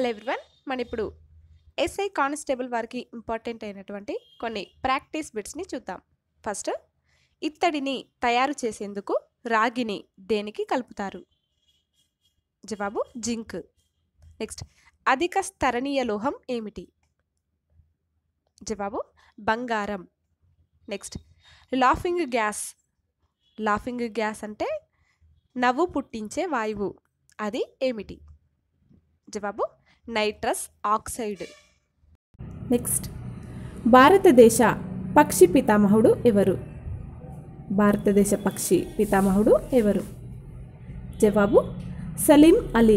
hello everyone మన ఇప్పుడు SI constable వారికి ఇంపార్టెంట్ అయినటువంటి కొన్ని ప్రాక్టీస్ బిట్స్ని చూద్దాం ఫస్ట్ ఇత్తడిని తయారు చేసేందుకు రాగిని దేనికి కలుపుతారు జవాబు జింక్ నెక్స్ట్ అధిక స్తరణీయ లోహం ఏమిటి జవాబు బంగారం next laughing gas laughing gas అంటే నవ్వు పుట్టించే వాయువు అది ఏమిటి జవాబు నైట్రస్ ఆక్సైడ్ నెక్స్ట్ భారతదేశ పక్షి పితామహుడు ఎవరు భారతదేశ పక్షి పితామహుడు ఎవరు జవాబు సలీం అలీ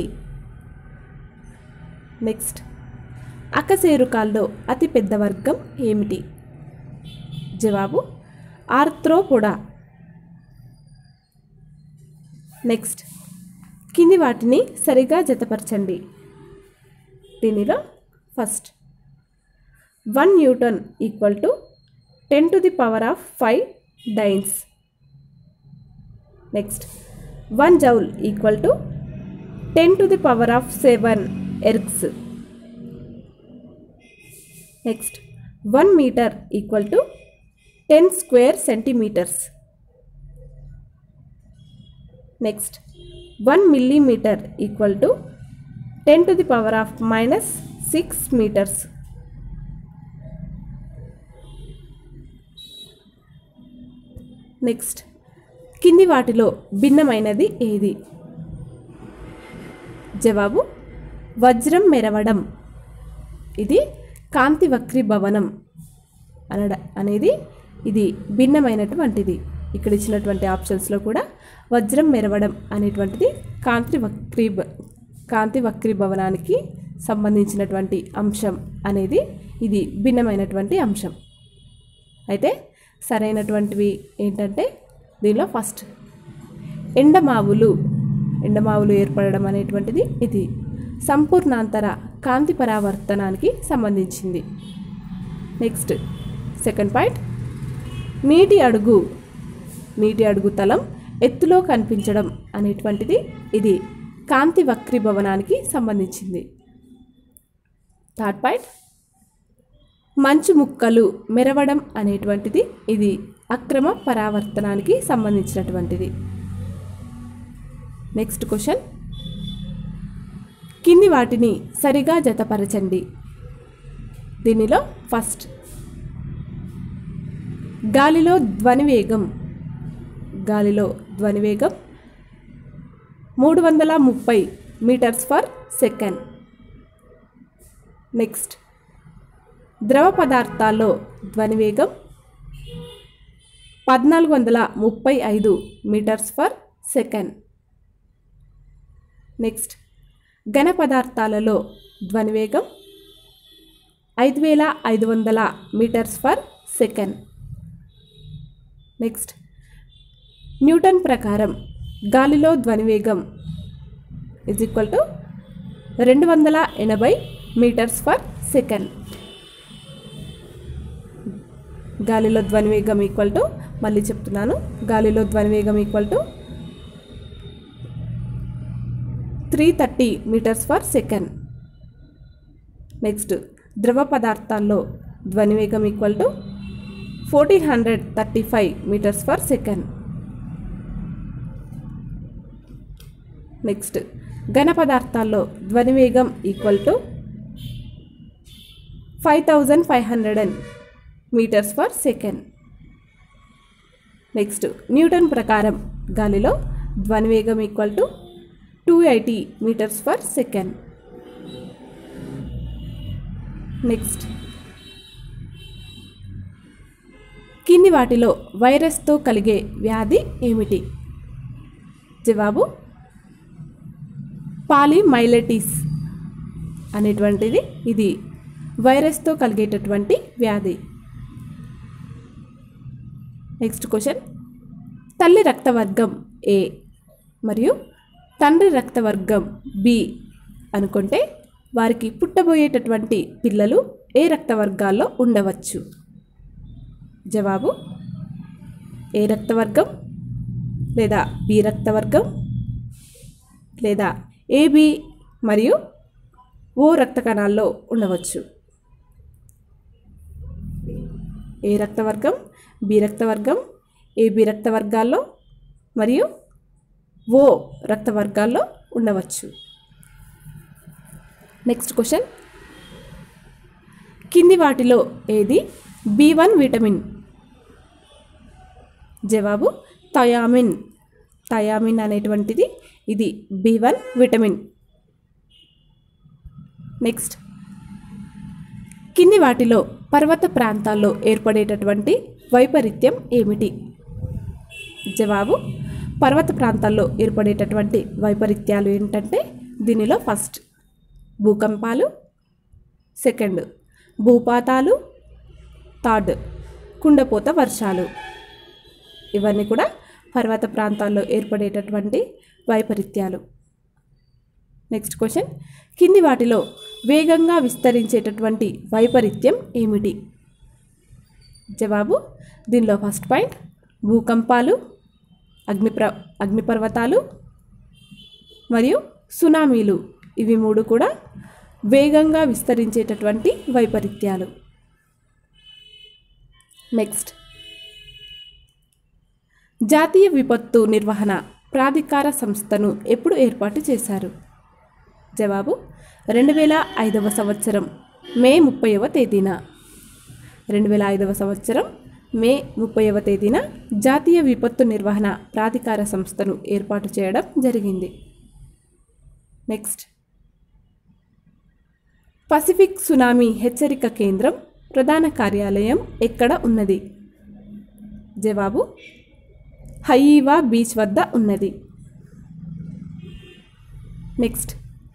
నెక్స్ట్ అకశేరుకాల్లో అతిపెద్ద వర్గం ఏమిటి జవాబు ఆర్థ్రోపోడా నెక్స్ట్ కింది వాటిని సరిగా జతపరచండి దీనిలో first one newton equal to ten to the power of five dynes next one joule equal to ten to the power of seven ergs next one metre equal to ten square centimetres next one millimetre equal to ten to the power of minus six metres next కింది వాటిలో భిన్నమైనది ఏది జవాబు వజ్రం మెరవడం ఇది కాంతి వక్రీభవనం అనడ అనేది ఇది భిన్నమైనటువంటిది ఇక్కడ ఇచ్చినటువంటి ఆప్షన్స్లో కూడా వజ్రం మెరవడం అనేటువంటిది కాంతి వక్రీభ కాంతి వక్రీభవనానికి సంబంధించినటువంటి అంశం అనేది ఇది భిన్నమైనటువంటి అంశం అయితే సరైనటువంటివి ఏంటంటే దీనిలో ఫస్ట్ ఎండమావులు ఎండమావులు ఏర్పడడం అనేటువంటిది ఇది సంపూర్ణాంతర కాంతి పరావర్తనానికి సంబంధించింది నెక్స్ట్ సెకండ్ పాయింట్ నీటి అడుగు నీటి అడుగు తలం ఎత్తులో కనిపించడం అనేటువంటిది ఇది కాంతి వక్రీభవనానికి సంబంధించింది థర్డ్ పాయింట్ మంచు ముక్కలు మెరవడం అనేటువంటిది ఇది అక్రమ పరావర్తనానికి సంబంధించినటువంటిది నెక్స్ట్ క్వశ్చన్ కింది వాటిని సరిగా జతపరచండి దీనిలో ఫస్ట్ గాలిలో ధ్వనివేగం గాలిలో ధ్వనివేగం మూడు వందల ముప్పై మీటర్స్ ఫర్ సెకండ్ నెక్స్ట్ ద్రవ పదార్థాల్లో ధ్వనివేగం పద్నాలుగు వందల ముప్పై ఐదు మీటర్స్ ఫర్ సెకండ్ నెక్స్ట్ ఘన పదార్థాలలో ధ్వనివేగం ఐదు వేల ఐదు వందల metres per second next newton ప్రకారం గాలిలో ధ్వనివేగం ఇజ్ ఈక్వల్ టు రెండు వందల ఎనభై మీటర్స్ ఫర్ సెకండ్ గాలిలో ధ్వనివేగం ఈక్వల్ టు మళ్ళీ చెప్తున్నాను గాలిలో ధ్వనివేగం equal to three thirty metres per second next ద్రవ పదార్థాల్లో ధ్వనివేగం equal to fourteen hundred thirty five metres per second next ఘన పదార్థాల్లో ధ్వనివేగం equal to five thousand five hundred and metres per second next newton ప్రకారం గాలిలో ధ్వనివేగం equal to two eighty metres per second next కింది వాటిలో వైరస్తో కలిగే వ్యాధి ఏమిటి జవాబు పాలిమైలెటిస్ అనేటువంటిది ఇది వైరస్తో కలిగేటటువంటి వ్యాధి నెక్స్ట్ క్వశ్చన్ తల్లి రక్తవర్గం ఏ మరియు తండ్రి రక్తవర్గం బి అనుకుంటే వారికి పుట్టబోయేటటువంటి పిల్లలు ఏ రక్తవర్గాల్లో ఉండవచ్చు జవాబు ఏ రక్తవర్గం లేదా బి రక్తవర్గం లేదా ఏబి మరియు ఓ రక్త కణాల్లో ఉండవచ్చు ఏ రక్తవర్గం బి రక్తవర్గం ఏబి రక్త వర్గాల్లో మరియు ఓ రక్త వర్గాల్లో ఉండవచ్చు నెక్స్ట్ క్వశ్చన్ కింది వాటిలో ఏది బి వన్ విటమిన్ జవాబు థయామిన్ థయామిన్ అనేటువంటిది ఇది బి వన్ విటమిన్ నెక్స్ట్ కింది వాటిలో పర్వత ప్రాంతాల్లో ఏర్పడేటటువంటి వైపరీత్యం ఏమిటి జవాబు పర్వత ప్రాంతాల్లో ఏర్పడేటటువంటి వైపరీత్యాలు ఏంటంటే దీనిలో ఫస్ట్ భూకంపాలు సెకండ్ భూపాతాలు థర్డ్ కుండపోత వర్షాలు ఇవన్నీ కూడా పర్వత ప్రాంతాల్లో ఏర్పడేటటువంటి వైపరీత్యాలు నెక్స్ట్ క్వశ్చన్ కింది వాటిలో వేగంగా విస్తరించేటటువంటి వైపరీత్యం ఏమిటి జవాబు దీనిలో ఫస్ట్ పాయింట్ భూకంపాలు అగ్నిప్ర అగ్నిపర్వతాలు మరియు సునామీలు ఇవి మూడు కూడా వేగంగా విస్తరించేటటువంటి వైపరీత్యాలు నెక్స్ట్ జాతీయ విపత్తు నిర్వహణ ప్రాధికార సంస్థను ఎప్పుడు ఏర్పాటు చేశారు జవాబు రెండు వేల ఐదవ సంవత్సరం మే ముప్పైవ తేదీన రెండు వేల ఐదవ సంవత్సరం మే ముప్పైవ తేదీన జాతీయ విపత్తు నిర్వహణ ప్రాధికార సంస్థను ఏర్పాటు చేయడం జరిగింది నెక్స్ట్ పసిఫిక్ సునామీ హెచ్చరిక కేంద్రం ప్రధాన కార్యాలయం ఎక్కడ ఉన్నది జవాబు హయీవా బీచ్ వద్ద ఉన్నది నెక్స్ట్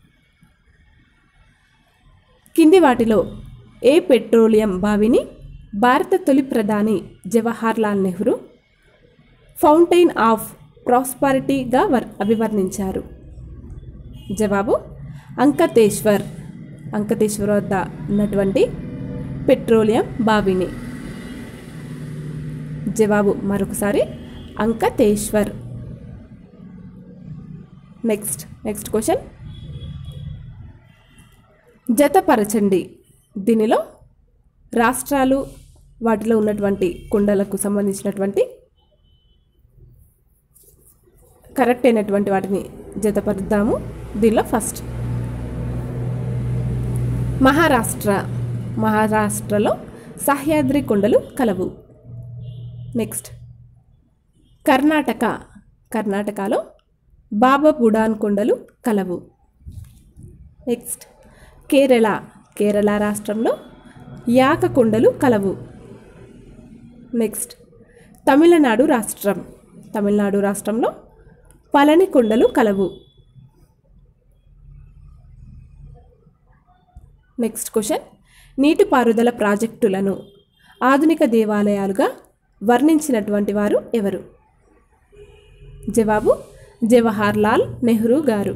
కింది వాటిలో ఏ పెట్రోలియం బావిని భారత తొలి ప్రధాని జవహర్లాల్ నెహ్రూ ఫౌంటైన్ ఆఫ్ ప్రాస్పరిటీగా వర్ అభివర్ణించారు జవాబు అంకతేశ్వర్ అంకతేశ్వర్ వద్ద ఉన్నటువంటి పెట్రోలియం బావిని జవాబు మరొకసారి అంకతేశ్వర్ నెక్స్ట్ నెక్స్ట్ క్వశ్చన్ జతపరచండి దీనిలో రాష్ట్రాలు వాటిలో ఉన్నటువంటి కుండలకు సంబంధించినటువంటి కరెక్ట్ అయినటువంటి వాటిని జతపరుద్దాము దీనిలో ఫస్ట్ మహారాష్ట్ర మహారాష్ట్రలో సహ్యాద్రి కొండలు కలవు నెక్స్ట్ కర్ణాటక కర్ణాటకలో బాబా బుడాన్ కొండలు కలవు నెక్స్ట్ కేరళ కేరళ రాష్ట్రంలో యాక కొండలు కలవు నెక్స్ట్ తమిళనాడు రాష్ట్రం తమిళనాడు రాష్ట్రంలో పళని కొండలు కలవు నెక్స్ట్ క్వశ్చన్ నీటిపారుదల ప్రాజెక్టులను ఆధునిక దేవాలయాలుగా వర్ణించినటువంటి వారు ఎవరు జవాబు జవహర్లాల్ నెహ్రూ గారు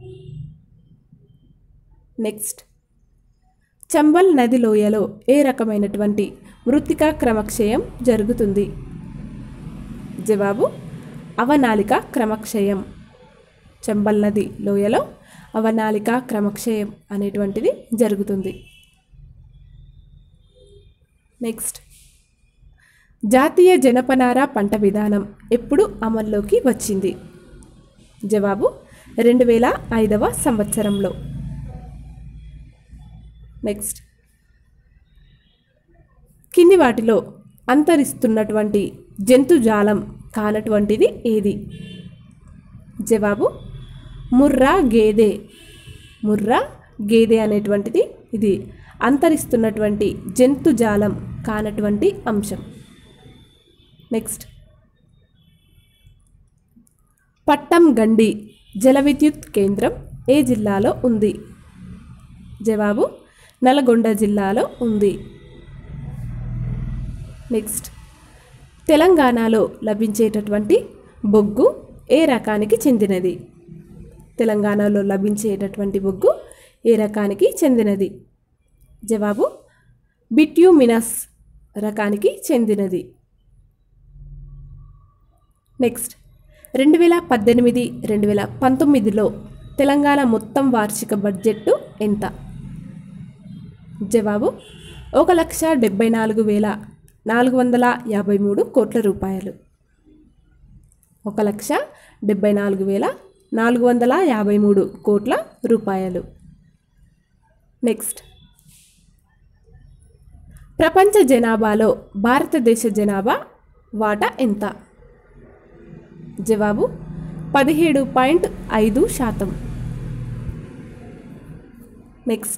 నెక్స్ట్ చంబల్ నది లోయలో ఏ రకమైనటువంటి మృత్తికా క్రమక్షయం జరుగుతుంది జవాబు అవనాలిక క్రమక్షయం చంబల్ నది లోయలో అవనాలిక క్రమక్షయం అనేటువంటిది జరుగుతుంది నెక్స్ట్ జాతీయ జనపనార పంట విధానం ఎప్పుడు అమల్లోకి వచ్చింది జవాబు రెండు వేల ఐదవ సంవత్సరంలో నెక్స్ట్ కింది వాటిలో అంతరిస్తున్నటువంటి జంతుజాలం కానటువంటిది ఏది జవాబు ముర్రా గేదె ముర్రా గేదె అనేటువంటిది ఇది అంతరిస్తున్నటువంటి జంతుజాలం కానటువంటి అంశం నెక్స్ట్ పట్టం గండి జల విద్యుత్ కేంద్రం ఏ జిల్లాలో ఉంది జవాబు నల్గొండ జిల్లాలో ఉంది నెక్స్ట్ తెలంగాణలో లభించేటటువంటి బొగ్గు ఏ రకానికి చెందినది తెలంగాణలో లభించేటటువంటి బొగ్గు ఏ రకానికి చెందినది జవాబు బిట్యూమినస్ రకానికి చెందినది నెక్స్ట్ రెండు వేల పద్దెనిమిది రెండు వేల పంతొమ్మిదిలో తెలంగాణ మొత్తం వార్షిక బడ్జెట్ ఎంత జవాబు ఒక లక్ష డెబ్బై నాలుగు వేల నాలుగు వందల యాభై మూడు కోట్ల రూపాయలు ఒక లక్ష డెబ్బై నాలుగు వేల నాలుగు వందల యాభై మూడు కోట్ల రూపాయలు నెక్స్ట్ ప్రపంచ జనాభాలో భారతదేశ జనాభా వాటా ఎంత జవాబు పదిహేడు పాయింట్ ఐదు శాతం నెక్స్ట్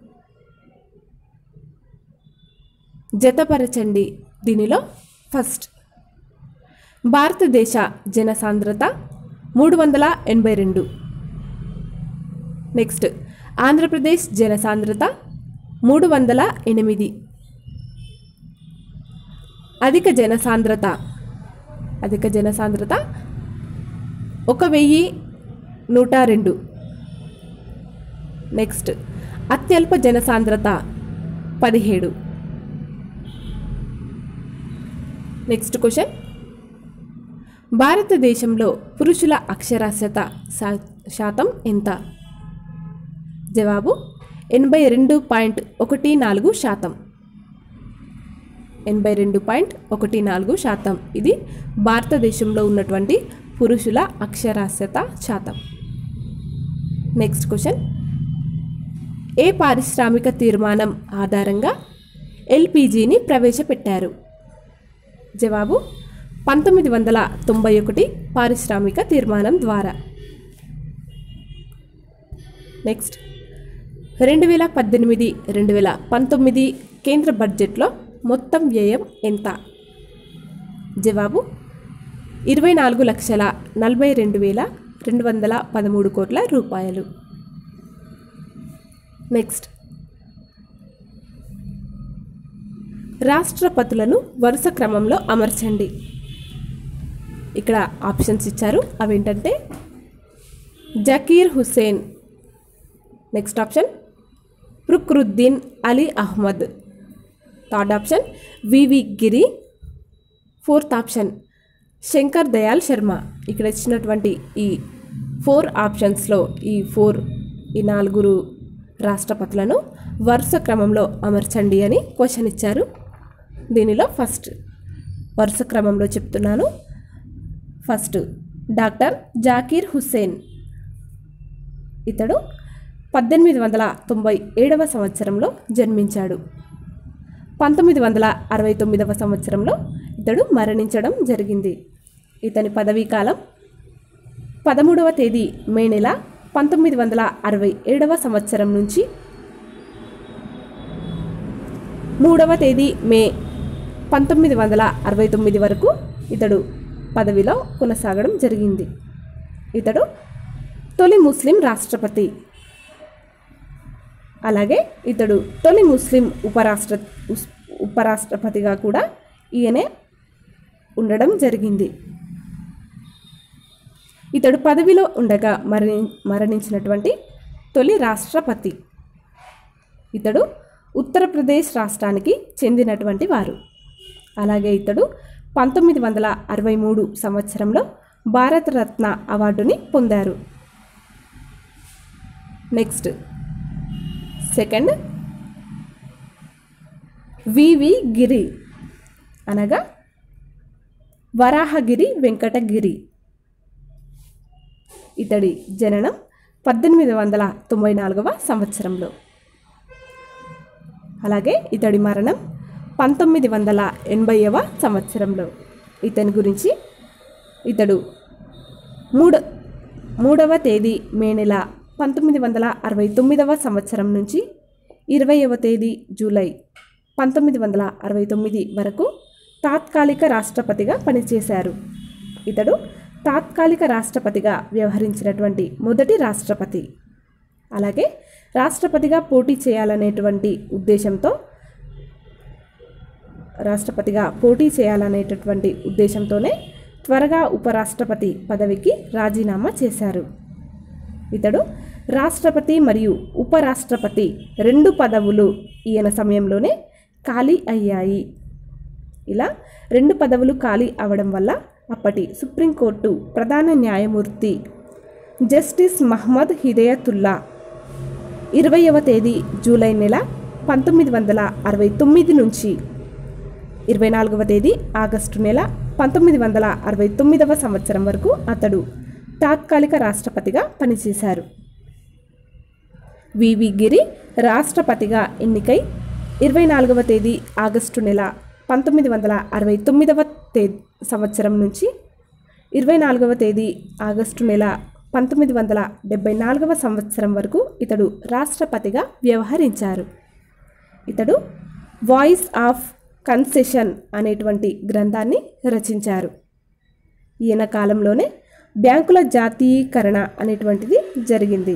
జతపరచండి దీనిలో ఫస్ట్ భారతదేశ జనసాంద్రత మూడు వందల ఎనభై రెండు నెక్స్ట్ ఆంధ్రప్రదేశ్ జనసాంద్రత మూడు వందల ఎనిమిది అధిక జనసాంద్రత అధిక జనసాంద్రత ఒక వెయ్యి నూట రెండు నెక్స్ట్ అత్యల్ప జనసాంద్రత పదిహేడు నెక్స్ట్ క్వశ్చన్ భారతదేశంలో పురుషుల అక్షరాస్యత శా- శాతం ఎంత జవాబు ఎనభై రెండు పాయింట్ ఒకటి నాలుగు శాతం ఎనభై రెండు పాయింట్ ఒకటి నాలుగు శాతం ఇది భారతదేశంలో ఉన్నటువంటి పురుషుల అక్షరాస్యత శాతం నెక్స్ట్ క్వశ్చన్ ఏ పారిశ్రామిక తీర్మానం ఆధారంగా ఎల్పిజిని ప్రవేశపెట్టారు జవాబు పంతొమ్మిది వందల తొంభై ఒకటి పారిశ్రామిక తీర్మానం ద్వారా నెక్స్ట్ రెండు వేల పద్దెనిమిది రెండు వేల పంతొమ్మిది కేంద్ర బడ్జెట్లో మొత్తం వ్యయం ఎంత జవాబు ఇరవై నాలుగు లక్షల నలభై రెండు వేల రెండు వందల పదమూడు కోట్ల రూపాయలు నెక్స్ట్ రాష్ట్రపతులను వరుస క్రమంలో అమర్చండి ఇక్కడ ఆప్షన్స్ ఇచ్చారు అవేంటంటే Zakir Hussain next option Fakhruddin Ali Ahmed third option V V Giri fourth option Shankar Dayal Sharma ఇక్కడ ఇచ్చినటువంటి ఈ ఫోర్ ఆప్షన్స్లో ఈ ఫోర్ ఈ నాలుగురు రాష్ట్రపతులను వరుస క్రమంలో అమర్చండి అని క్వశ్చన్ ఇచ్చారు దీనిలో ఫస్ట్ వరుస క్రమంలో చెప్తున్నాను ఫస్ట్ డాక్టర్ జాకీర్ హుస్సేన్ ఇతడు పద్దెనిమిది వందల తొంభై ఏడవ సంవత్సరంలో జన్మించాడు పంతొమ్మిది వందల అరవై తొమ్మిదవ సంవత్సరంలో ఇతడు మరణించడం జరిగింది ఇతని పదవీ కాలం పదమూడవ తేదీ మే నెల పంతొమ్మిది వందల అరవై ఏడవ సంవత్సరం నుంచి మూడవ తేదీ మే పంతొమ్మిది వందల అరవై తొమ్మిది వరకు ఇతడు పదవిలో కొనసాగడం జరిగింది ఇతడు తొలి ముస్లిం రాష్ట్రపతి అలాగే ఇతడు తొలి ముస్లిం ఉపరాష్ట్ర ఉస్- ఉపరాష్ట్రపతిగా కూడా ఈయనే ఉండడం జరిగింది ఇతడు పదవిలో ఉండగా మరణి మరణించినటువంటి తొలి రాష్ట్రపతి ఇతడు ఉత్తరప్రదేశ్ రాష్ట్రానికి చెందినటువంటి వారు అలాగే ఇతడు పంతొమ్మిది వందల అరవై మూడు సంవత్సరంలో భారతరత్న అవార్డుని పొందారు నెక్స్ట్ సెకండ్ వివి గిరి అనగా వరాహగిరి వెంకటగిరి ఇతడి జననం పద్దెనిమిది వందల తొంభై నాలుగవ సంవత్సరంలో అలాగే ఇతడి మరణం పంతొమ్మిది వందల ఎనభైవ సంవత్సరంలో ఇతని గురించి ఇతడు మూడ మూడవ తేదీ మే నెల పంతొమ్మిది వందల అరవై తొమ్మిదవ సంవత్సరం నుంచి ఇరవైవ తేదీ జూలై పంతొమ్మిది వందల అరవై తొమ్మిది వరకు తాత్కాలిక రాష్ట్రపతిగా పనిచేశారు ఇతడు తాత్కాలిక రాష్ట్రపతిగా వ్యవహరించినటువంటి మొదటి రాష్ట్రపతి అలాగే రాష్ట్రపతిగా పోటీ చేయాలనేటువంటి ఉద్దేశంతో రాష్ట్రపతిగా పోటీ చేయాలనేటటువంటి ఉద్దేశంతోనే త్వరగా ఉపరాష్ట్రపతి పదవికి రాజీనామా చేశారు ఇతడు రాష్ట్రపతి మరియు ఉపరాష్ట్రపతి రెండు పదవులు ఈయన సమయంలోనే ఖాళీ అయ్యాయి ఇలా రెండు పదవులు ఖాళీ అవడం వల్ల అప్పటి సుప్రీంకోర్టు ప్రధాన న్యాయమూర్తి జస్టిస్ మహ్మద్ హిదయతుల్లా ఇరవైవ తేదీ జూలై నెల పంతొమ్మిది వందల అరవై తొమ్మిది నుంచి ఇరవై నాలుగవ తేదీ ఆగస్టు నెల పంతొమ్మిది వందల అరవై తొమ్మిదవ సంవత్సరం వరకు అతడు తాత్కాలిక రాష్ట్రపతిగా పనిచేశారు వివి గిరి రాష్ట్రపతిగా ఎన్నికై ఇరవై నాలుగవ తేదీ ఆగస్టు నెల పంతొమ్మిది వందల అరవై తొమ్మిదవ తే సంవత్సరం నుంచి ఇరవై నాలుగవ తేదీ ఆగస్టు నెల పంతొమ్మిది వందల డెబ్బై నాలుగవ సంవత్సరం వరకు ఇతడు రాష్ట్రపతిగా వ్యవహరించారు ఇతడు వాయిస్ ఆఫ్ కన్సెషన్ అనేటువంటి గ్రంథాన్ని రచించారు ఈయన కాలంలోనే బ్యాంకుల జాతీయకరణ అనేటువంటిది జరిగింది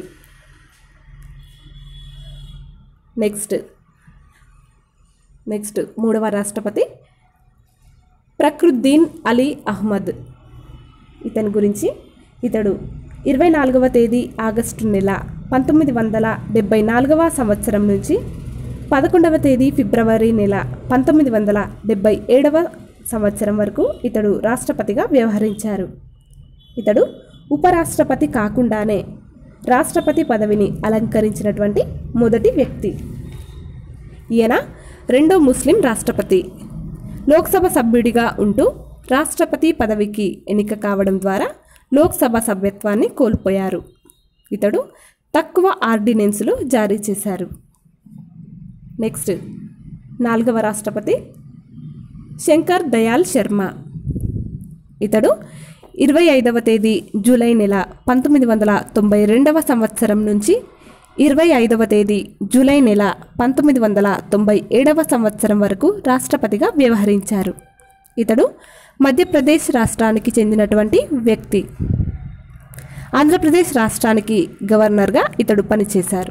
నెక్స్ట్ నెక్స్ట్ మూడవ రాష్ట్రపతి ప్రకృద్దీన్ అలీ అహ్మద్ ఇతని గురించి ఇతడు ఇరవై నాలుగవ తేదీ ఆగస్టు నెల పంతొమ్మిది వందల డెబ్బై నాలుగవ సంవత్సరం నుంచి పదకొండవ తేదీ ఫిబ్రవరి నెల పంతొమ్మిది వందల డెబ్బై ఏడవ సంవత్సరం వరకు ఇతడు రాష్ట్రపతిగా వ్యవహరించారు ఇతడు ఉపరాష్ట్రపతి కాకుండానే రాష్ట్రపతి పదవిని అలంకరించినటువంటి మొదటి వ్యక్తి ఈయన రెండో ముస్లిం రాష్ట్రపతి లోక్సభ సభ్యుడిగా ఉంటూ రాష్ట్రపతి పదవికి ఎన్నిక కావడం ద్వారా లోక్సభ సభ్యత్వాన్ని కోల్పోయారు ఇతడు తక్కువ ఆర్డినెన్సులు జారీ చేశారు నెక్స్ట్ నాలుగవ రాష్ట్రపతి శంకర్ దయాల్ శర్మ ఇతడు ఇరవై ఐదవ తేదీ జూలై నెల పంతొమ్మిది వందల తొంభై రెండవ సంవత్సరం నుంచి ఇరవై ఐదవ తేదీ జూలై నెల పంతొమ్మిది వందల తొంభై ఏడవ సంవత్సరం వరకు రాష్ట్రపతిగా వ్యవహరించారు ఇతడు మధ్యప్రదేశ్ రాష్ట్రానికి చెందినటువంటి వ్యక్తి ఆంధ్రప్రదేశ్ రాష్ట్రానికి గవర్నర్గా ఇతడు పనిచేశారు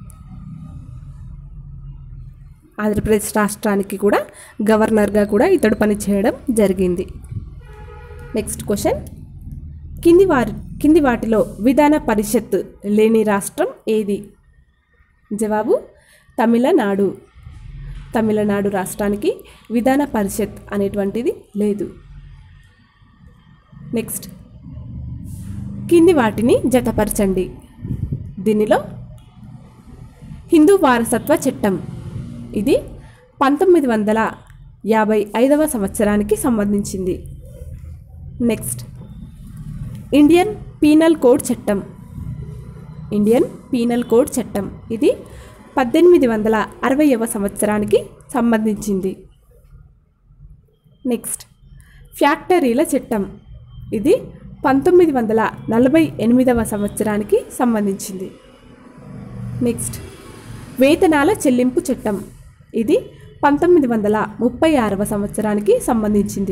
ఆంధ్రప్రదేశ్ రాష్ట్రానికి కూడా గవర్నర్గా కూడా ఇతడు పనిచేయడం జరిగింది నెక్స్ట్ క్వశ్చన్ కింది వారి కింది వాటిలో విధాన పరిషత్ లేని రాష్ట్రం ఏది జవాబు తమిళనాడు తమిళనాడు రాష్ట్రానికి విధాన పరిషత్ అనేటువంటిది లేదు నెక్స్ట్ కింది వాటిని జతపరచండి దీనిలో హిందూ వారసత్వ చట్టం ఇది పంతొమ్మిది వందల యాభై ఐదవ సంవత్సరానికి సంబంధించింది నెక్స్ట్ ఇండియన్ పీనల్ కోడ్ చట్టం ఇండియన్ పీనల్ కోడ్ చట్టం ఇది పద్దెనిమిది వందల అరవైవ సంవత్సరానికి సంబంధించింది నెక్స్ట్ ఫ్యాక్టరీల చట్టం ఇది పంతొమ్మిది వందల నలభై ఎనిమిదవ సంవత్సరానికి సంబంధించింది నెక్స్ట్ వేతనాల చెల్లింపు చట్టం ఇది పంతొమ్మిది వందల ముప్పై ఆరవ సంవత్సరానికి సంబంధించింది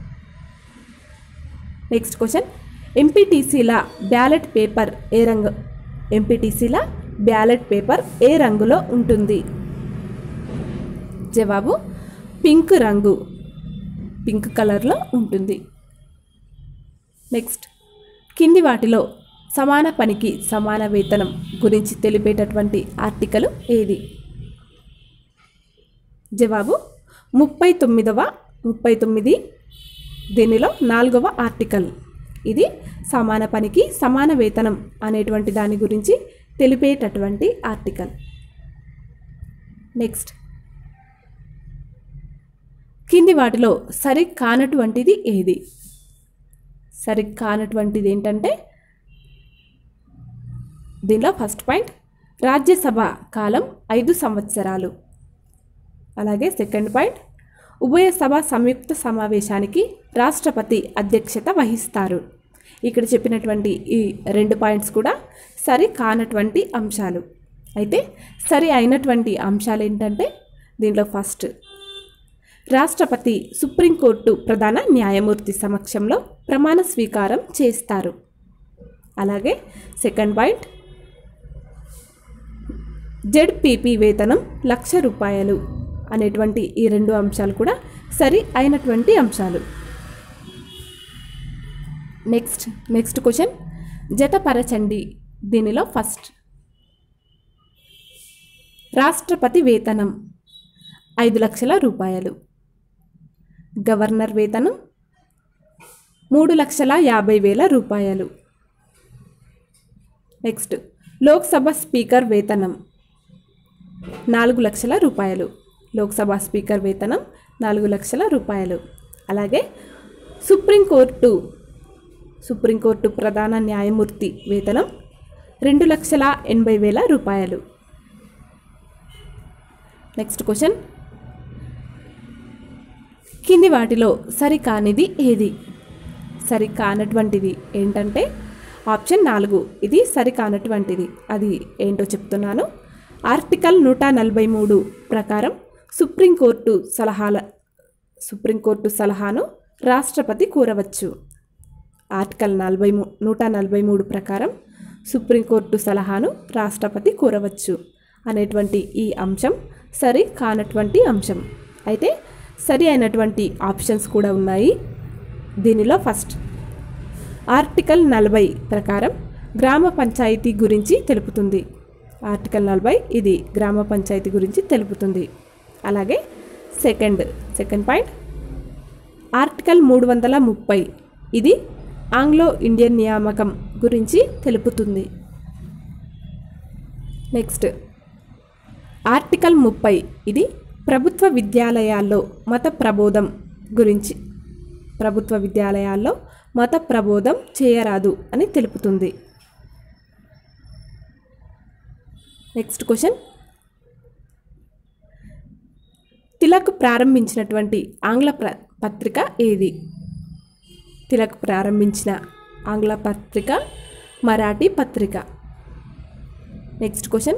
నెక్స్ట్ క్వశ్చన్ ఎంపీటీసీల బ్యాలెట్ పేపర్ ఏ రంగు ఎంపీటీసీల బ్యాలెట్ పేపర్ ఏ రంగులో ఉంటుంది జవాబు పింక్ రంగు పింక్ కలర్లో ఉంటుంది నెక్స్ట్ కింది వాటిలో సమాన పనికి సమాన వేతనం గురించి తెలిపేటటువంటి ఆర్టికల్ ఏది జవాబు ముప్పై తొమ్మిదవ ముప్పై తొమ్మిది దీనిలో నాలుగవ ఆర్టికల్ ఇది సమాన పనికి సమాన వేతనం అనేటువంటి దాని గురించి తెలిపేటటువంటి ఆర్టికల్ నెక్స్ట్ కింది వాటిలో సరి కానటువంటిది ఏది సరి కానటువంటిది ఏంటంటే దీనిలో ఫస్ట్ పాయింట్ రాజ్యసభ కాలం ఐదు సంవత్సరాలు అలాగే సెకండ్ పాయింట్ ఉభయ సభ సంయుక్త సమావేశానికి రాష్ట్రపతి అధ్యక్షత వహిస్తారు ఇక్కడ చెప్పినటువంటి ఈ రెండు పాయింట్స్ కూడా సరి కానటువంటి అంశాలు అయితే సరి అయినటువంటి అంశాలు ఏంటంటే దీనిలో ఫస్ట్ రాష్ట్రపతి సుప్రీంకోర్టు ప్రధాన న్యాయమూర్తి సమక్షంలో ప్రమాణ స్వీకారం చేస్తారు అలాగే సెకండ్ పాయింట్ జెడ్పీపీ వేతనం లక్ష రూపాయలు అనేటువంటి ఈ రెండు అంశాలు కూడా సరి అయినటువంటి అంశాలు నెక్స్ట్ నెక్స్ట్ క్వశ్చన్ జతపరచండి దీనిలో ఫస్ట్ రాష్ట్రపతి వేతనం ఐదు లక్షల రూపాయలు గవర్నర్ వేతనం మూడు లక్షల యాభై వేల రూపాయలు నెక్స్ట్ లోక్సభ స్పీకర్ వేతనం నాలుగు లక్షల రూపాయలు లోక్సభ స్పీకర్ వేతనం నాలుగు లక్షల రూపాయలు అలాగే సుప్రీంకోర్టు సుప్రీంకోర్టు ప్రధాన న్యాయమూర్తి వేతనం రెండు లక్షల ఎనభై వేల రూపాయలు నెక్స్ట్ క్వశ్చన్ కింది వాటిలో సరికానిది ఏది సరికానటువంటిది ఏంటంటే ఆప్షన్ నాలుగు ఇది సరికానటువంటిది అది ఏంటో చెప్తున్నాను ఆర్టికల్ నూట నలభై మూడు ప్రకారం సుప్రీంకోర్టు సలహాల సుప్రీంకోర్టు సలహాను రాష్ట్రపతి కోరవచ్చు ఆర్టికల్ నలభై మూ నూట నలభై మూడు ప్రకారం సుప్రీంకోర్టు సలహాను రాష్ట్రపతి కోరవచ్చు అనేటువంటి ఈ అంశం సరి కానటువంటి అంశం అయితే సరి అయినటువంటి ఆప్షన్స్ కూడా ఉన్నాయి దీనిలో ఫస్ట్ ఆర్టికల్ నలభై ప్రకారం గ్రామ పంచాయతీ గురించి తెలుపుతుంది ఆర్టికల్ నలభై ఇది గ్రామ పంచాయతీ గురించి తెలుపుతుంది అలాగే సెకండ్ సెకండ్ పాయింట్ ఆర్టికల్ మూడు వందల ముప్పై ఇది ఆంగ్లో ఇండియన్ నియామకం గురించి తెలుపుతుంది నెక్స్ట్ ఆర్టికల్ ముప్పై ఇది ప్రభుత్వ విద్యాలయాల్లో మత ప్రబోధం గురించి ప్రభుత్వ విద్యాలయాల్లో మత ప్రబోధం చేయరాదు అని తెలుపుతుంది నెక్స్ట్ క్వశ్చన్ తిలక్ ప్రారంభించినటువంటి ఆంగ్ల ప్ర పత్రిక ఏది తిలక్ ప్రారంభించిన ఆంగ్ల పత్రిక మరాఠీ పత్రిక నెక్స్ట్ క్వశ్చన్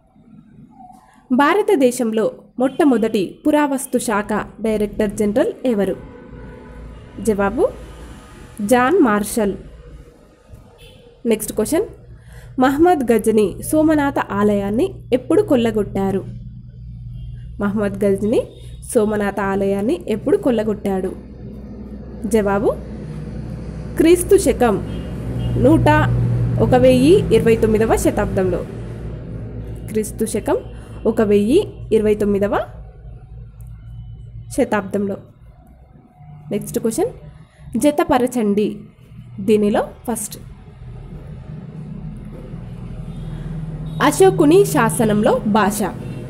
భారతదేశంలో మొట్టమొదటి పురావస్తు శాఖ డైరెక్టర్ జనరల్ ఎవరు జవాబు John Marshall next question Mahmud Ghazni Somnath ఆలయాన్ని ఎప్పుడు కొల్లగొట్టారు మహమ్మద్ గజని సోమనాథ ఆలయాన్ని ఎప్పుడు కొల్లగొట్టాడు జవాబు క్రీస్తు శకం నూట ఒక వెయ్యి ఇరవై తొమ్మిదవ శతాబ్దంలో క్రీస్తు శకం ఒక వెయ్యి ఇరవై తొమ్మిదవ శతాబ్దంలో నెక్స్ట్ క్వశ్చన్ జతపరచండి దీనిలో ఫస్ట్ అశోకుని శాసనంలో భాష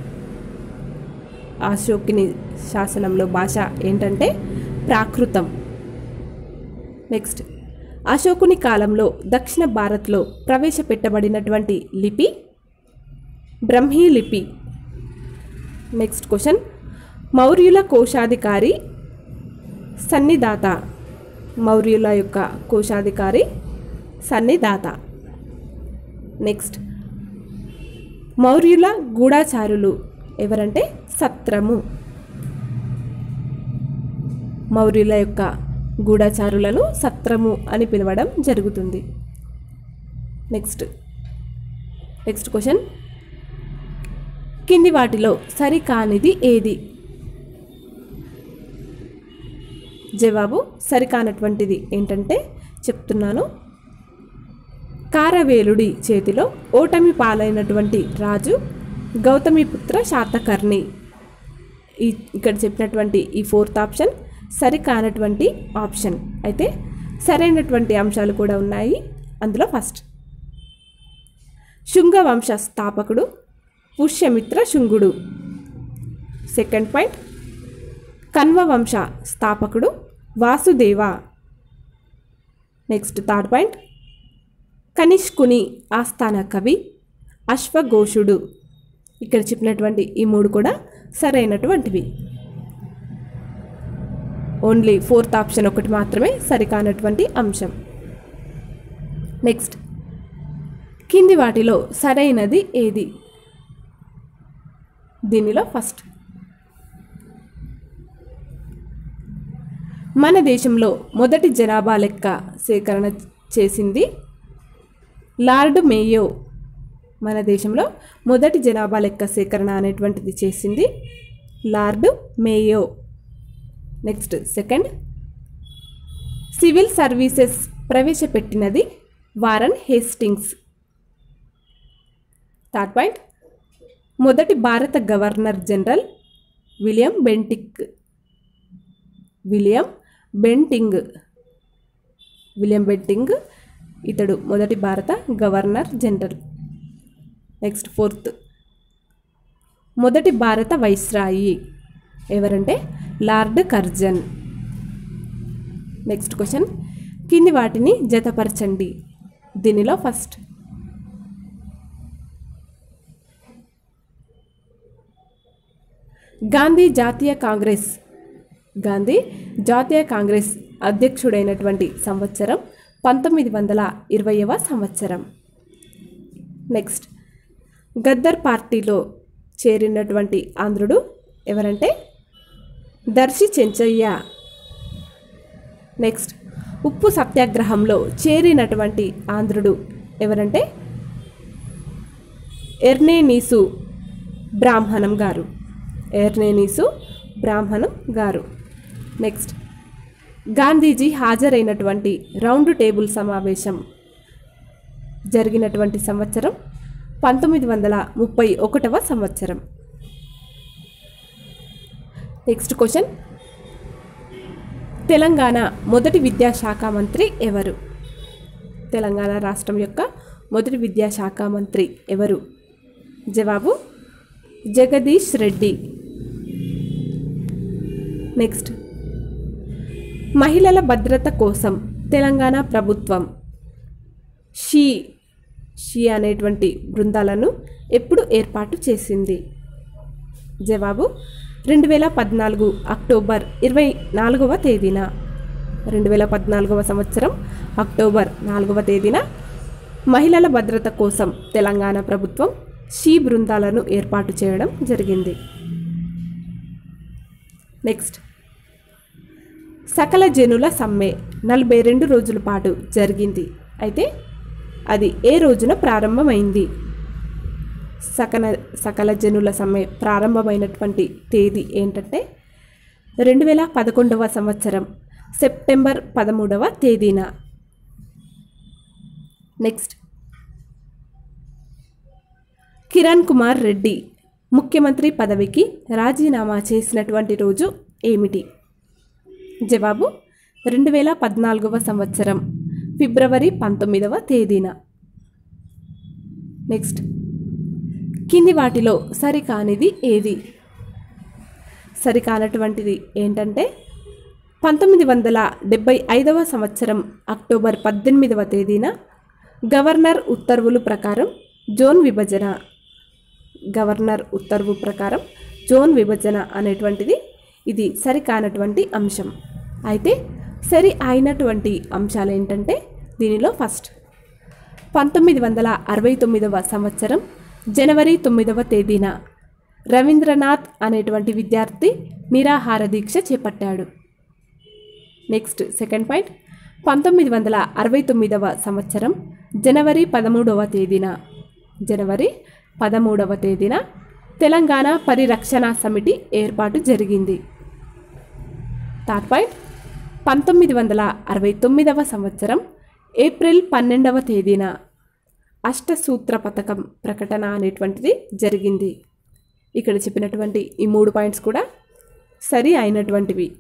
అశోకుని శాసనంలో భాష ఏంటంటే ప్రాకృతం నెక్స్ట్ అశోకుని కాలంలో దక్షిణ భారత్లో ప్రవేశపెట్టబడినటువంటి లిపి బ్రహ్మీ లిపి నెక్స్ట్ క్వశ్చన్ మౌర్యుల కోశాధికారి సన్నిదాత మౌర్యుల యొక్క కోశాధికారి సన్నిదాత నెక్స్ట్ మౌర్యుల గూఢాచారులు ఎవరంటే సత్రము మౌర్యుల యొక్క గూఢాచారులను సత్రము అని పిలవడం జరుగుతుంది నెక్స్ట్ నెక్స్ట్ క్వశ్చన్ కింది వాటిలో సరికానిది ఏది జవాబు సరికానటువంటిది ఏంటంటే చెప్తున్నాను కారవేలుడి చేతిలో ఓటమి పాలైనటువంటి రాజు గౌతమిపుత్ర శాతకర్ణి ఈ ఇక్కడ చెప్పినటువంటి ఈ ఫోర్త్ ఆప్షన్ సరికానటువంటి ఆప్షన్ అయితే సరైనటువంటి అంశాలు కూడా ఉన్నాయి అందులో ఫస్ట్ శుంగవంశ స్థాపకుడు పుష్యమిత్ర శుంగుడు సెకండ్ పాయింట్ కన్వ వంశ స్థాపకుడు వాసుదేవ నెక్స్ట్ థర్డ్ పాయింట్ కనిష్కుని ఆస్థాన కవి అశ్వఘోషుడు ఇక్కడ చెప్పినటువంటి ఈ మూడు కూడా సరైనటువంటివి ఓన్లీ ఫోర్త్ ఆప్షన్ ఒకటి మాత్రమే సరికానటువంటి అంశం నెక్స్ట్ కింది వాటిలో సరైనది ఏది దీనిలో ఫస్ట్ మన దేశంలో మొదటి జనాభా లెక్క సేకరణ చేసింది లార్డ్ మేయో మన దేశంలో మొదటి జనాభా లెక్క సేకరణ అనేటువంటిది చేసింది Lord Mayo next second civil services ప్రవేశపెట్టినది వారన్ హేస్టింగ్స్ థర్డ్ పాయింట్ మొదటి భారత governor general William Bentinck William Bentinck William Bentinck ఇతడు మొదటి భారత గవర్నర్ జనరల్ నెక్స్ట్ ఫోర్త్ మొదటి భారత వైస్రాయి ఎవరంటే లార్డ్ కర్జన్ నెక్స్ట్ క్వశ్చన్ కింది వాటిని జతపరచండి దీనిలో ఫస్ట్ గాంధీ జాతీయ కాంగ్రెస్ గాంధీ జాతీయ కాంగ్రెస్ అధ్యక్షుడైనటువంటి సంవత్సరం పంతొమ్మిది వందల ఇరవైవ సంవత్సరం నెక్స్ట్ గద్దర్ పార్టీలో చేరినటువంటి ఆంధ్రుడు ఎవరంటే దర్శి చెంచయ్య నెక్స్ట్ ఉప్పు సత్యాగ్రహంలో చేరినటువంటి ఆంధ్రుడు ఎవరంటే ఎర్నేనీసు బ్రాహ్మణం గారు ఎర్నేనీసు బ్రాహ్మణం గారు నెక్స్ట్ గాంధీజీ హాజరైనటువంటి రౌండ్ టేబుల్ సమావేశం జరిగినటువంటి సంవత్సరం పంతొమ్మిది వందల ముప్పై ఒకటవ సంవత్సరం నెక్స్ట్ క్వశ్చన్ తెలంగాణ మొదటి విద్యాశాఖ మంత్రి ఎవరు తెలంగాణ రాష్ట్రం యొక్క మొదటి విద్యాశాఖ మంత్రి ఎవరు జవాబు జగదీష్ రెడ్డి నెక్స్ట్ మహిళల భద్రత కోసం తెలంగాణ ప్రభుత్వం షీ షీ అనేటువంటి బృందాలను ఎప్పుడు ఏర్పాటు చేసింది జవాబు రెండు వేల పద్నాలుగు అక్టోబర్ ఇరవై నాలుగవ తేదీన రెండు వేల పద్నాలుగవ సంవత్సరం అక్టోబర్ నాలుగవ తేదీన మహిళల భద్రత కోసం తెలంగాణ ప్రభుత్వం షీ బృందాలను ఏర్పాటు చేయడం జరిగింది నెక్స్ట్ సకల జనుల సమ్మె నలభై రెండు రోజుల పాటు జరిగింది అయితే అది ఏ రోజున ప్రారంభమైంది సకల సకల జనుల సమ్మె ప్రారంభమైనటువంటి తేదీ ఏంటంటే రెండు వేల పదకొండవ సంవత్సరం సెప్టెంబర్ పదమూడవ తేదీన నెక్స్ట్ కిరణ్ కుమార్ రెడ్డి ముఖ్యమంత్రి పదవికి రాజీనామా చేసినటువంటి రోజు ఏమిటి జవాబు రెండు వేల పద్నాలుగవ సంవత్సరం ఫిబ్రవరి పంతొమ్మిదవ తేదీన నెక్స్ట్ కింది వాటిలో సరికానిది ఏది సరికానటువంటిది ఏంటంటే పంతొమ్మిది వందల డెబ్బై ఐదవ సంవత్సరం అక్టోబర్ పద్దెనిమిదవ తేదీన గవర్నర్ ఉత్తర్వులు ప్రకారం జోన్ విభజన గవర్నర్ ఉత్తర్వు ప్రకారం జోన్ విభజన అనేటువంటిది ఇది సరికానటువంటి అంశం అయితే సరి అయినటువంటి అంశాలు ఏంటంటే దీనిలో ఫస్ట్ పంతొమ్మిది వందల అరవై తొమ్మిదవ సంవత్సరం జనవరి తొమ్మిదవ తేదీన రవీంద్రనాథ్ అనేటువంటి విద్యార్థి నిరాహార దీక్ష చేపట్టాడు నెక్స్ట్ సెకండ్ పాయింట్ పంతొమ్మిది వందల అరవై తొమ్మిదవ సంవత్సరం జనవరి పదమూడవ తేదీన జనవరి పదమూడవ తేదీన తెలంగాణ పరిరక్షణ సమితి ఏర్పాటు జరిగింది థర్డ్ పాయింట్ పంతొమ్మిది వందల అరవై తొమ్మిదవ సంవత్సరం ఏప్రిల్ పన్నెండవ తేదీన అష్టసూత్ర పథకం ప్రకటన అనేటువంటిది జరిగింది ఇక్కడ చెప్పినటువంటి ఈ మూడు పాయింట్స్ కూడా సరి అయినటువంటివి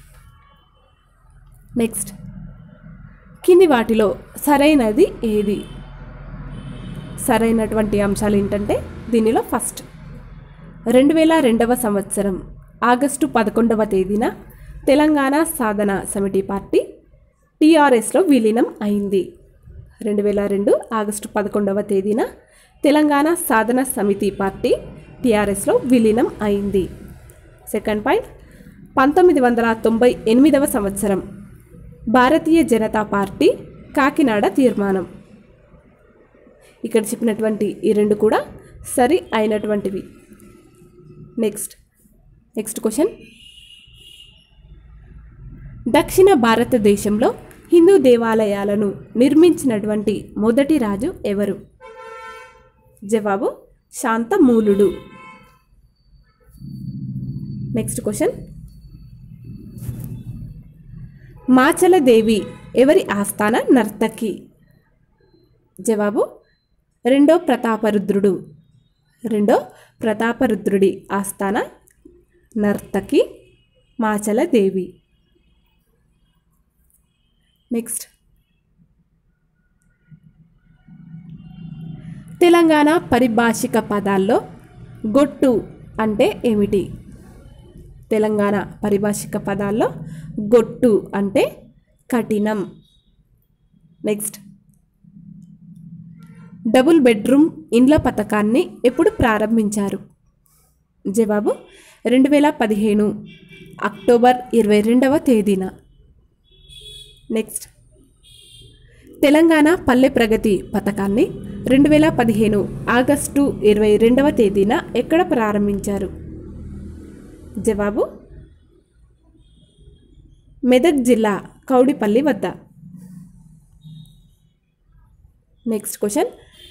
నెక్స్ట్ కింది వాటిలో సరైనది ఏది సరైనటువంటి అంశాలు ఏంటంటే దీనిలో ఫస్ట్ రెండు వేల రెండవ సంవత్సరం ఆగస్టు పదకొండవ తేదీన తెలంగాణ సాధన సమితి పార్టీ టీఆర్ఎస్లో విలీనం అయింది రెండు వేల రెండు ఆగస్టు పదకొండవ తేదీన తెలంగాణ సాధన సమితి పార్టీ టీఆర్ఎస్లో విలీనం అయింది సెకండ్ పాయింట్ పంతొమ్మిది వందల తొంభై ఎనిమిదవ సంవత్సరం భారతీయ జనతా పార్టీ కాకినాడ తీర్మానం ఇక్కడ చెప్పినటువంటి ఈ రెండు కూడా సరి అయినటువంటివి నెక్స్ట్ నెక్స్ట్ క్వశ్చన్ దక్షిణ భారతదేశంలో హిందూ దేవాలయాలను నిర్మించినటువంటి మొదటి రాజు ఎవరు జవాబు శాంతమూలుడు నెక్స్ట్ క్వశ్చన్ మాచలదేవి ఎవరి ఆస్థాన నర్తకి జవాబు రెండో ప్రతాపరుద్రుడు రెండో ప్రతాపరుద్రుడి ఆస్థాన నర్తకి మాచలదేవి నెక్స్ట్ తెలంగాణ పరిభాషిక పదాల్లో గొట్టు అంటే ఏమిటి తెలంగాణ పరిభాషిక పదాల్లో గొట్టు అంటే కఠినం నెక్స్ట్ డబుల్ బెడ్రూమ్ ఇండ్ల పథకాన్ని ఎప్పుడు ప్రారంభించారు జవాబు రెండు వేల పదిహేను అక్టోబర్ ఇరవై రెండవ తేదీన నెక్స్ట్ తెలంగాణ పల్లె ప్రగతి పథకాన్ని రెండు వేల పదిహేను ఆగస్టు ఇరవై రెండవ తేదీన ఎక్కడ ప్రారంభించారు జవాబు మెదక్ జిల్లా కౌడిపల్లి వద్ద నెక్స్ట్ క్వశ్చన్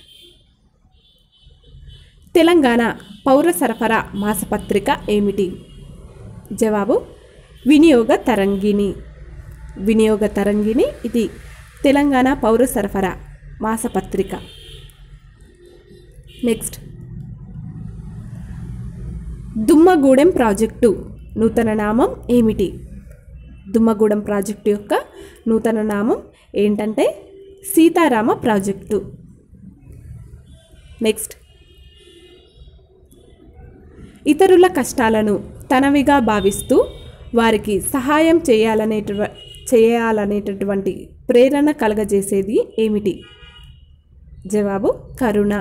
తెలంగాణ పౌర సరఫరా మాసపత్రిక ఏమిటి జవాబు వినియోగ తరంగిణి వినియోగ తరంగిణి ఇది తెలంగాణ పౌర సరఫరా మాసపత్రిక నెక్స్ట్ దుమ్మగూడెం ప్రాజెక్టు నూతన నామం ఏమిటి దుమ్మగూడెం ప్రాజెక్టు యొక్క నూతన నామం ఏంటంటే సీతారామ ప్రాజెక్టు నెక్స్ట్ ఇతరుల కష్టాలను తనవిగా భావిస్తూ వారికి సహాయం చేయాలనేటవ చేయాలనేటటువంటి ప్రేరణ కలగజేసేది ఏమిటి జవాబు కరుణ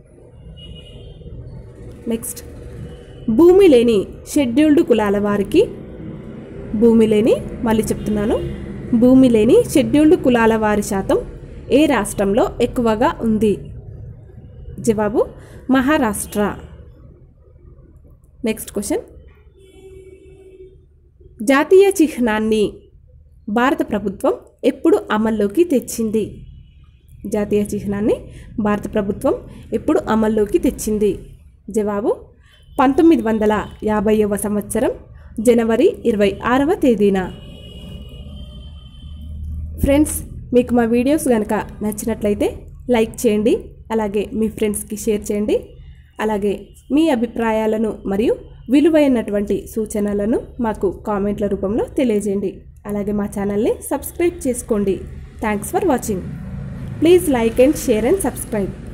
నెక్స్ట్ భూమి లేని షెడ్యూల్డ్ కులాల వారికి భూమి లేని మళ్ళీ చెప్తున్నాను భూమి లేని షెడ్యూల్డ్ కులాల వారి శాతం ఏ రాష్ట్రంలో ఎక్కువగా ఉంది జవాబు మహారాష్ట్ర నెక్స్ట్ క్వశ్చన్ జాతీయ చిహ్నాన్ని భారత ప్రభుత్వం ఎప్పుడు అమల్లోకి తెచ్చింది జాతీయ చిహ్నాన్ని భారత ప్రభుత్వం ఎప్పుడు అమల్లోకి తెచ్చింది జవాబు పంతొమ్మిది వందల యాభైవ సంవత్సరం జనవరి ఇరవై ఆరవ తేదీన ఫ్రెండ్స్ మీకు మా వీడియోస్ కనుక నచ్చినట్లయితే లైక్ చేయండి అలాగే మీ ఫ్రెండ్స్కి షేర్ చేయండి అలాగే మీ అభిప్రాయాలను మరియు విలువైనటువంటి సూచనలను మాకు కామెంట్ల రూపంలో తెలియజేయండి అలాగే మా ఛానల్ని సబ్స్క్రైబ్ చేసుకోండి thanks for watching please like and share and subscribe